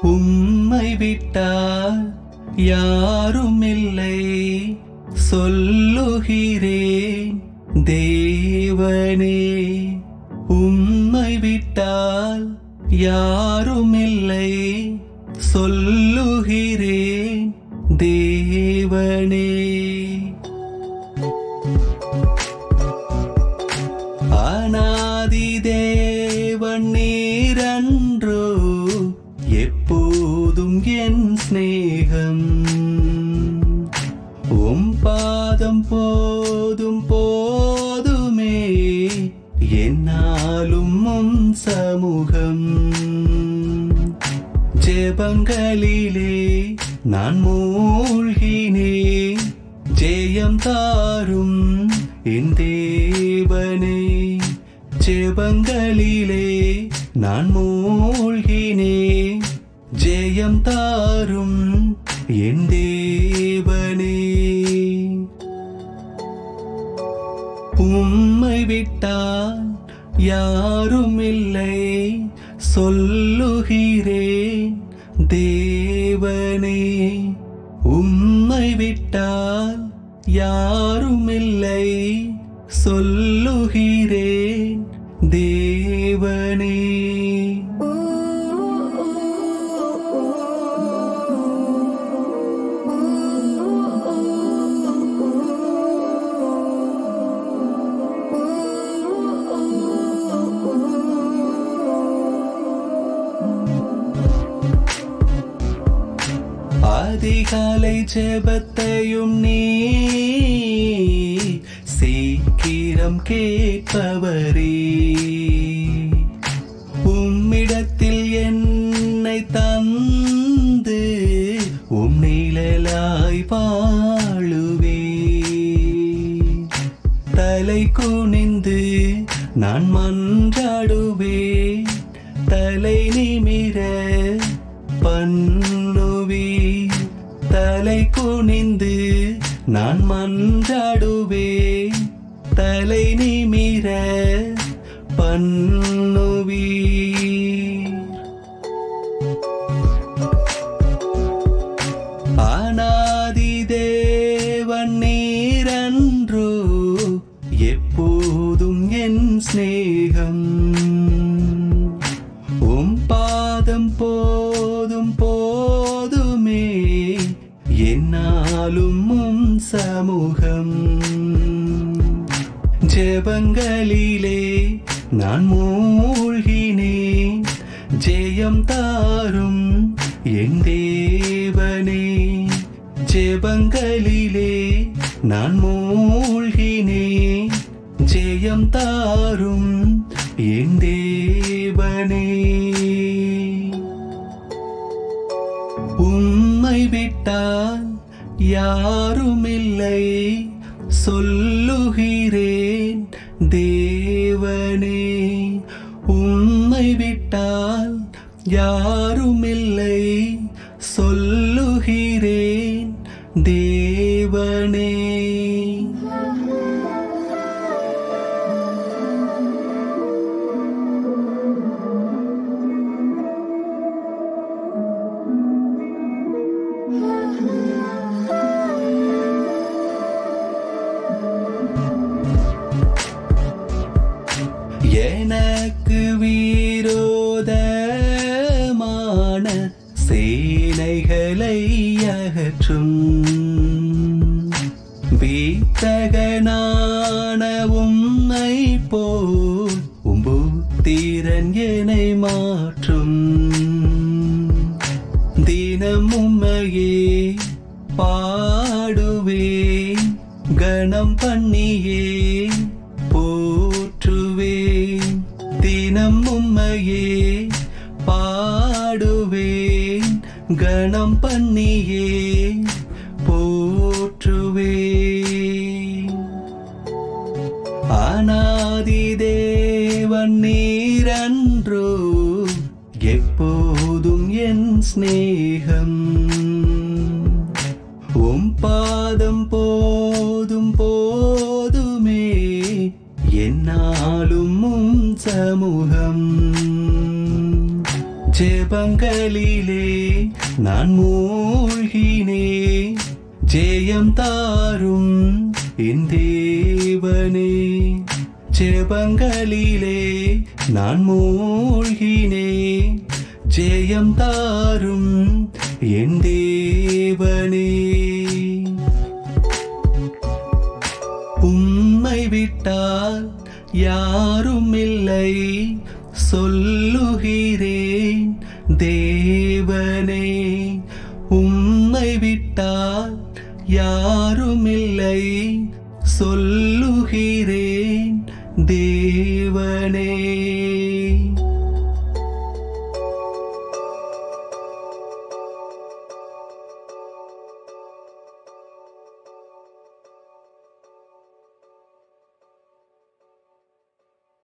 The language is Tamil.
உம்மை விட்டால் யாரும் இல்லை சொல்லுகிறேன் தேவனே உம்மை விட்டால் யாரும் இல்லை சொல்லுகிறேன் தேவனே அநாதி தேவன் நீரன்றோ எப்போதும் என் சிநேகம் உம் பாதம் போதும் போதுமே என்னாலும் உம் சமூகம் ஜெபங்களிலே நான் மூழ்கினேன் ஜெயம் தாரும் என் தேவனே ஜெபங்களிலே நான் மூழ்கினேன் ஜெயம் தாரும் என் தேவனே உம்மை விட்டால் யாரும் இல்லை சொல்லுகிறேன் தேவனே உம்மை விட்டால் யாரும் இல்லை சொல்லுகிறேன் தேவனே அதிகாலை ஜெபத்தையும் நீ சீக்கிரம் கேட்பவரே உம்மிடத்தில் என்னை தந்து உம் நிழலாய் வாழுவே தலை குனிந்து நான் மன்றாடுவேன் தலை நிமிர பண்ணுவே தலை குனிந்து நான் மன்றாடுவேன் தலை நிமிர பண்ணுவே அநாதி தேவன் நீரன்றோ எப்போதும் என் சிநேகம் உம் பாதம் போதும் போதுமே என்னாலும் உம் சமூகம் ஜெபங்களிலே நான் மூழ்கினேன் ஜெயம் தாரும் என் தேவனே ஜெபங்களிலே நான் மூழ்கினேன் ஜெயம் தாரும் என் தேவனே உம்மை விட்டால் யாரும் இல்லை சொல்லுகிறேன் தேவனே உம்மை விட்டால் யாரும் இல்லை சொல்லுகிறேன் தேவனே எனக்கு விரோதமான சேனைகளை அகற்றும் வீத்தகனான உம்மை போல் உம்புத்திரன் என்னை மாற்றும் தினம் உம்மையே பாடுவேன் கணம் பண்ணியே போற்றுவேன் தினம் உம்மையே பாடுவேன் கணம் பண்ணியே போற்றுவேன் அநாதி தேவன் நீரன்றோ எப்போதும் என் சிநேகம் உம் பாதம் போதும் போதுமே என்னாலும் உம் சமூகம் ஜெப ஜெபங்களிலே நான் மூழ்கினேன் ஜெயம் தாரும் என் தேவனே ஜெபங்களிலே நான் மூழ்கினேன் ஜெயம் தாரும் என் தேவனே உம்மை விட்டால் யாரும் இல்லை சொல்லுகிறேன் தேவனே உம்மை விட்டால் யாரும் இல்லை சொல்லுகிறேன் தேவனே